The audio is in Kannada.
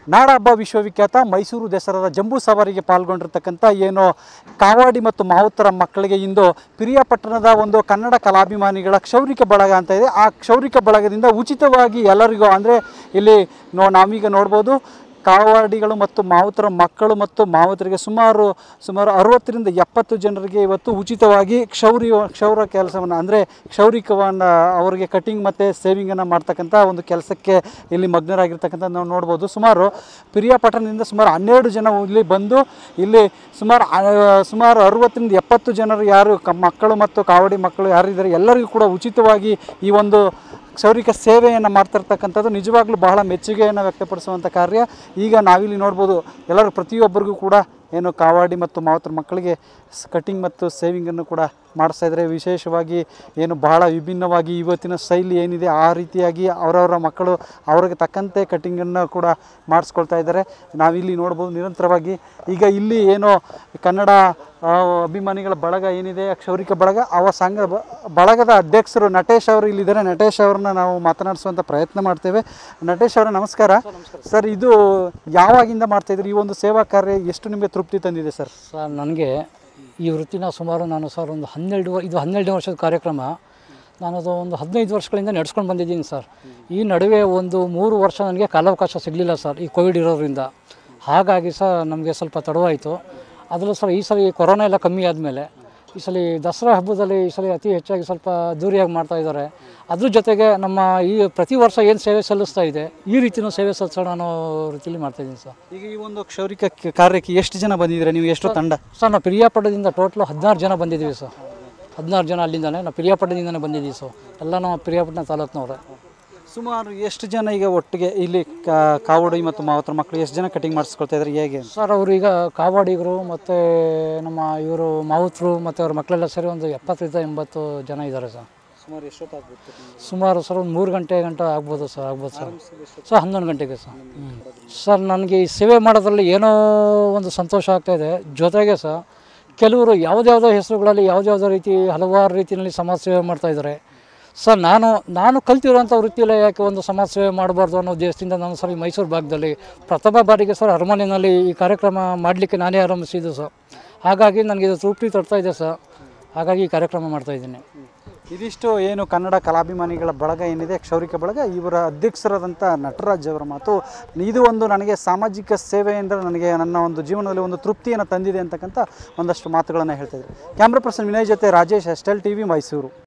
ನಾಡಹಬ್ಬ ವಿಶ್ವವಿಖ್ಯಾತ ಮೈಸೂರು ದಸರಾದ ಜಂಬೂ ಸವಾರಿಗೆ ಪಾಲ್ಗೊಂಡಿರ್ತಕ್ಕಂಥ ಏನು ಕಾವಾಡಿ ಮತ್ತು ಮಾವುತರ ಮಕ್ಕಳಿಗೆ ಇಂದು ಪಿರಿಯಾಪಟ್ಟಣದ ಒಂದು ಕನ್ನಡ ಕಲಾಭಿಮಾನಿಗಳ ಕ್ಷೌರಿಕ ಬಳಗ ಅಂತ ಇದೆ ಆ ಕ್ಷೌರಿಕ ಬಳಗದಿಂದ ಉಚಿತವಾಗಿ ಎಲ್ಲರಿಗೂ ಅಂದರೆ ಇಲ್ಲಿ ನೋ ನಾವೀಗ ನೋಡ್ಬೋದು ಕಾವಾಡಿಗಳು ಮತ್ತು ಮಾವುತರ ಮಕ್ಕಳು ಮತ್ತು ಮಾವುತರಿಗೆ ಸುಮಾರು ಸುಮಾರು ಅರವತ್ತರಿಂದ ಎಪ್ಪತ್ತು ಜನರಿಗೆ ಇವತ್ತು ಉಚಿತವಾಗಿ ಕ್ಷೌರಿ ಕ್ಷೌರ ಕೆಲಸವನ್ನು ಅಂದರೆ ಕ್ಷೌರಿಕವನ್ನು ಅವರಿಗೆ ಕಟಿಂಗ್ ಮತ್ತು ಸೇವಿಂಗನ್ನು ಮಾಡ್ತಕ್ಕಂಥ ಒಂದು ಕೆಲಸಕ್ಕೆ ಇಲ್ಲಿ ಮಗ್ನರಾಗಿರ್ತಕ್ಕಂಥ ನಾವು ನೋಡ್ಬೋದು ಸುಮಾರು ಪಿರಿಯಾಪಟ್ಟಣದಿಂದ ಸುಮಾರು ಹನ್ನೆರಡು ಜನ ಇಲ್ಲಿ ಬಂದು ಇಲ್ಲಿ ಸುಮಾರು ಆ, ಸುಮಾರು ಅರವತ್ತರಿಂದ ಎಪ್ಪತ್ತು ಜನರು ಯಾರು ಕ ಮಕ್ಕಳು ಮತ್ತು ಕಾವಡಿ ಮಕ್ಕಳು ಯಾರಿದ್ದಾರೆ ಎಲ್ಲರಿಗೂ ಕೂಡ ಉಚಿತವಾಗಿ ಈ ಒಂದು ಕ್ಷೌರಿಕ ಸೇವೆಯನ್ನು ಮಾಡ್ತಿರ್ತಕ್ಕಂಥದ್ದು ನಿಜವಾಗ್ಲೂ ಬಹಳ ಮೆಚ್ಚುಗೆಯನ್ನು ವ್ಯಕ್ತಪಡಿಸುವಂಥ ಕಾರ್ಯ ಈಗ ನಾವಿಲ್ಲಿ ನೋಡ್ಬೋದು ಎಲ್ಲರೂ ಪ್ರತಿಯೊಬ್ಬರಿಗೂ ಕೂಡ ಏನು ಕಾವಾಡಿ ಮತ್ತು ಮಾವತರ ಮಕ್ಕಳಿಗೆ ಕಟಿಂಗ್ ಮತ್ತು ಸೇವಿಂಗನ್ನು ಕೂಡ ಮಾಡಿಸ್ತಾ ಇದ್ದಾರೆ ವಿಶೇಷವಾಗಿ ಏನು ಬಹಳ ವಿಭಿನ್ನವಾಗಿ ಇವತ್ತಿನ ಶೈಲಿ ಏನಿದೆ ಆ ರೀತಿಯಾಗಿ ಅವರವರ ಮಕ್ಕಳು ಅವ್ರಿಗೆ ತಕ್ಕಂತೆ ಕಟಿಂಗನ್ನು ಕೂಡ ಮಾಡಿಸ್ಕೊಳ್ತಾ ಇದ್ದಾರೆ ನಾವಿಲ್ಲಿ ನೋಡ್ಬೋದು ನಿರಂತರವಾಗಿ ಈಗ ಇಲ್ಲಿ ಏನು ಕನ್ನಡ ಆ, ಅಭಿಮಾನಿಗಳ ಬಳಗ ಏನಿದೆ ಕ್ಷೌರಿಕ ಬಳಗ ಅವ ಸಂಘ ಬ- ಬಳಗದ ಅಧ್ಯಕ್ಷರು ನಟೇಶ್ ಅವರು ಇಲ್ಲಿದ್ದಾರೆ ನಟೇಶ್ ಅವ್ರನ್ನ ನಾವು ಮಾತನಾಡಿಸುವಂಥ ಪ್ರಯತ್ನ ಮಾಡ್ತೇವೆ ನಟೇಶ್ ಅವರ ನಮಸ್ಕಾರ ಸರ್ ಇದು ಯಾವಾಗಿಂದ ಮಾಡ್ತಾ ಇದ್ರಿ ಈ ಒಂದು ಸೇವಾ ಕಾರ್ಯ ಎಷ್ಟು ನಿಮಗೆ ತೃಪ್ತಿ ತಂದಿದೆ ಸರ್ ಸರ್ ನನಗೆ ಈ ವೃತ್ತಿನ ಸುಮಾರು ನಾನು ಸರ್ ಒಂದು ಹನ್ನೆರಡು ವ- ಇದು ಹನ್ನೆರಡು ವರ್ಷದ ಕಾರ್ಯಕ್ರಮ ನಾನು ಅದು ಒಂದು ಹದಿನೈದು ವರ್ಷಗಳಿಂದ ನಡೆಸ್ಕೊಂಡು ಬಂದಿದ್ದೀನಿ ಸರ್ ಈ ನಡುವೆ ಒಂದು ಮೂರು ವರ್ಷ ನನಗೆ ಕಾಲಾವಕಾಶ ಸಿಗಲಿಲ್ಲ ಸರ್ ಈ ಕೋವಿಡ್ ಇರೋದ್ರಿಂದ ಹಾಗಾಗಿ ಸರ್ ನಮಗೆ ಸ್ವಲ್ಪ ತಡವಾಯಿತು ಅದರಲ್ಲೂ ಸರ್ ಈ ಸಲ ಕೊರೋನಾ ಎಲ್ಲ ಕಮ್ಮಿ ಆದಮೇಲೆ ಈ ಸಲ ದಸರಾ ಹಬ್ಬದಲ್ಲಿ ಈ ಸಲ ಅತಿ ಹೆಚ್ಚಾಗಿ ಸ್ವಲ್ಪ ದೂರಿಯಾಗಿ ಮಾಡ್ತಾ ಇದ್ದಾರೆ ಅದ್ರ ಜೊತೆಗೆ ನಮ್ಮ ಈ ಪ್ರತಿ ವರ್ಷ ಏನು ಸೇವೆ ಸಲ್ಲಿಸ್ತಾ ಇದೆ ಈ ರೀತಿಯೂ ಸೇವೆ ಸಲ್ಲಿಸೋಣ ಅನ್ನೋ ರೀತಿಯಲ್ಲಿ ಮಾಡ್ತಾಯಿದ್ದೀನಿ ಸರ್ ಈಗ ಈ ಒಂದು ಕ್ಷೌರಿಕ ಕ- ಕಾರ್ಯಕ್ಕೆ ಎಷ್ಟು ಜನ ಬಂದಿದ್ದೀರಾ ನೀವು ಎಷ್ಟು ತಂಡ ಸರ್ ನಾವು ಪಿರಿಯಾಪಟ್ಟಣದಿಂದ ಟೋಟ್ಲು ಹದಿನಾರು ಜನ ಬಂದಿದ್ದೀವಿ ಸರ್ ಹದಿನಾರು ಜನ ಅಲ್ಲಿಂದಾನೆ ನಾವು ಪಿರಿಯಾಪಟ್ಟಣದಿಂದನೇ ಬಂದಿದ್ದೀವಿ ಸರ್ ಎಲ್ಲ ನಾವು ಪಿರಿಯಾಪಟ್ಟಣ ತಾಲೂಕಿನವ್ರೆ ಸುಮಾರು ಎಷ್ಟು ಜನ ಈಗ ಒಟ್ಟಿಗೆ ಇಲ್ಲಿ ಕಾ- ಕಾವಡಿ ಮತ್ತು ಮಾವತರ ಮಕ್ಕಳು ಎಷ್ಟು ಜನ ಕಟಿಂಗ್ ಮಾಡಿಸ್ಕೊಳ್ತಾ ಇದ್ದಾರೆ ಹೇಗೆ ಸರ್ ಅವರು ಈಗ ಕಾವಾಡಿಗರು ಮತ್ತು ನಮ್ಮ ಇವರು ಮಾವುತರು ಮತ್ತು ಅವ್ರ ಮಕ್ಕಳೆಲ್ಲ ಸೇರಿ ಒಂದು ಎಪ್ಪತ್ತರಿಂದ ಎಂಬತ್ತು ಜನ ಇದ್ದಾರೆ ಸರ್ ಸುಮಾರು ಎಷ್ಟೊತ್ತಾಗ್ಬೋದು ಸುಮಾರು ಸರ್ ಒಂದು ಮೂರು ಗಂಟೆ ಗಂಟೆ ಆಗ್ಬೋದು ಸರ್ ಆಗ್ಬೋದು ಸರ್ ಸರ್ ಹನ್ನೊಂದು ಗಂಟೆಗೆ ಸರ್ ಹ್ಞೂ ಸರ್ ನನಗೆ ಈ ಸೇವೆ ಮಾಡೋದ್ರಲ್ಲಿ ಏನೋ ಒಂದು ಸಂತೋಷ ಆಗ್ತಾಯಿದೆ ಜೊತೆಗೆ ಸರ್ ಕೆಲವರು ಯಾವುದ್ಯಾವುದೋ ಹೆಸರುಗಳಲ್ಲಿ ಯಾವುದ್ಯಾವುದೋ ರೀತಿ ಹಲವಾರು ರೀತಿಯಲ್ಲಿ ಸಮಾಜ ಸೇವೆ ಮಾಡ್ತಾಯಿದ್ದಾರೆ ಸರ್ ನಾನು ನಾನು ಕಲ್ತಿರೋಂಥ ವೃತ್ತಿಯಲ್ಲೇ ಯಾಕೆ ಒಂದು ಸಮಾಜ ಸೇವೆ ಮಾಡಬಾರ್ದು ಅನ್ನೋ ಉದ್ದೇಶದಿಂದ ನಾನು ಸರ್ ಈ ಮೈಸೂರು ಭಾಗದಲ್ಲಿ ಪ್ರಥಮ ಬಾರಿಗೆ ಸರ್ ಅರಮನೆಯಲ್ಲಿ ಈ ಕಾರ್ಯಕ್ರಮ ಮಾಡಲಿಕ್ಕೆ ನಾನೇ ಆರಂಭಿಸಿದ್ದು ಸರ್ ಹಾಗಾಗಿ ನನಗೆ ಇದು ತೃಪ್ತಿ ತರ್ತಾ ಇದೆ ಸರ್ ಹಾಗಾಗಿ ಈ ಕಾರ್ಯಕ್ರಮ ಮಾಡ್ತಾಯಿದ್ದೀನಿ ಇದಿಷ್ಟು ಏನು ಕನ್ನಡ ಕಲಾಭಿಮಾನಿಗಳ ಬಳಗ ಏನಿದೆ ಕ್ಷೌರಿಕ ಬಳಗ ಇವರ ಅಧ್ಯಕ್ಷರಾದಂಥ ನಟರಾಜ್ ಅವರ ಮಾತು ಇದು ಒಂದು ನನಗೆ ಸಾಮಾಜಿಕ ಸೇವೆಯಿಂದ ನನಗೆ ನನ್ನ ಒಂದು ಜೀವನದಲ್ಲಿ ಒಂದು ತೃಪ್ತಿಯನ್ನು ತಂದಿದೆ ಅಂತಕ್ಕಂಥ ಒಂದಷ್ಟು ಮಾತುಗಳನ್ನು ಹೇಳ್ತಾ ಇದ್ದಾರೆ ಕ್ಯಾಮ್ರಾ ಪರ್ಸನ್ ವಿನಯ್ ಜೊತೆ ರಾಜೇಶ್ ಎಸ್ಟೆಲ್ ಟಿ ವಿ ಮೈಸೂರು